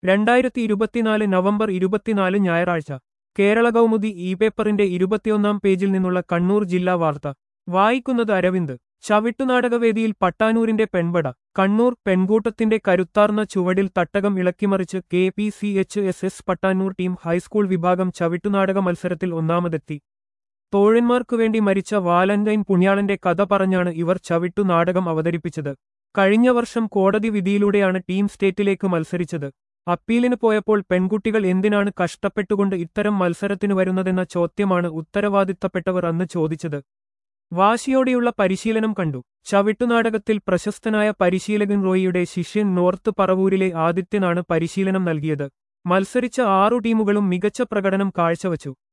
രണ്ടായിരത്തി ഇരുപത്തിനാല് നവംബർ ഇരുപത്തിനാല് ഞായറാഴ്ച കേരള കൗമുദി ഇ പേപ്പറിന്റെ ഇരുപത്തിയൊന്നാം പേജിൽ നിന്നുള്ള കണ്ണൂർ ജില്ലാ വാർത്ത വായിക്കുന്നത് അരവിന്ദ് ചവിട്ടുനാടകവേദിയിൽ പട്ടാനൂരിന്റെ പെൺപട കണ്ണൂർ പെൺകൂട്ടത്തിന്റെ കരുത്താർന്ന ചുവടിൽ തട്ടകം ഇളക്കിമറിച്ച് K P C H S S Pattanur team high school വിഭാഗം ചവിട്ടുനാടക മത്സരത്തിൽ ഒന്നാമതെത്തി തോഴന്മാർക്കുവേണ്ടി മരിച്ച വാലന്റൈൻ പുണ്യാളന്റെ കഥ പറഞ്ഞാണ് ഇവർ ചവിട്ടുനാടകം അവതരിപ്പിച്ചത് കഴിഞ്ഞ വർഷം കോടതി വിധിയിലൂടെയാണ് ടീം സ്റ്റേറ്റിലേക്ക് മത്സരിച്ചത് അപ്പീലിന് പോയപ്പോൾ പെൺകുട്ടികൾ എന്തിനാണ് കഷ്ടപ്പെട്ടുകൊണ്ട് ഇത്തരം മത്സരത്തിനു വരുന്നതെന്ന ചോദ്യമാണ് ഉത്തരവാദിത്തപ്പെട്ടവർ അന്ന് ചോദിച്ചത് വാശിയോടെയുള്ള പരിശീലനം കണ്ടു ചവിട്ടുനാടകത്തിൽ പ്രശസ്തനായ പരിശീലകൻ റോയിയുടെ ശിഷ്യൻ നോർത്ത് പറവൂരിലെ ആദിത്യനാണ് പരിശീലനം നൽകിയത് മത്സരിച്ച ആറു ടീമുകളും മികച്ച പ്രകടനം കാഴ്ചവച്ചു